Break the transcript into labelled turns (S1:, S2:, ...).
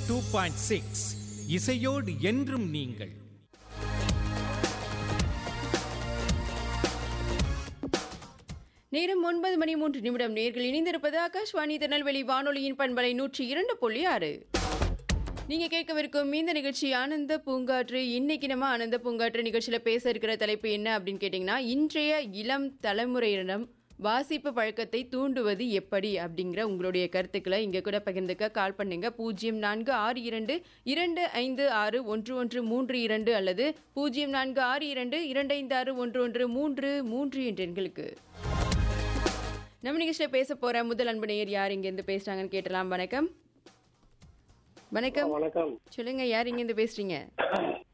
S1: two point six இசையோடு என்றும் நீங்கள்
S2: நேரம் ஒன்பது மணி மூன்று நிமிடம் நேர்கள் இணைந்திருப்பது ஆகாஷ்வாணி திருநெல்வேலி வானொலியின் பண்பலை நூற்றி இரண்டு புள்ளி ஆறு நீங்க கேட்கவிருக்கும் இந்த நிகழ்ச்சி ஆனந்த பூங்காற்று இன்னைக்கு நம்ம ஆனந்த பூங்காற்று நிகழ்ச்சியில பேச இருக்கிற தலைப்பு என்ன அப்படின்னு கேட்டிங்கன்னா இன்றைய இளம் தலைமுறையினரிடம் வாசிப்பு பழக்கத்தை தூண்டுவது எப்படி அப்படிங்கிற உங்களுடைய கருத்துக்களை இங்க கூட பகிர்ந்துக்க கால் பண்ணுங்க பூஜ்ஜியம் நான்கு ஆறு இரண்டு இரண்டு ஐந்து ஆறு ஒன்று ஒன்று மூன்று இரண்டு அல்லது பூஜ்ஜியம் நான்கு ஆறு இரண்டு இரண்டு ஐந்து ஆறு ஒன்று ஒன்று மூன்று மூன்று என்ற எண்களுக்கு நம்ம நிகழ்ச்சியில் பேச போற முதல் அன்பு நேயர் யார் இங்கேருந்து பேசுறாங்கன்னு கேட்டலாம் வணக்கம் வணக்கம்
S3: வணக்கம்
S2: சொல்லுங்க யார் இங்கேருந்து பேசுறீங்க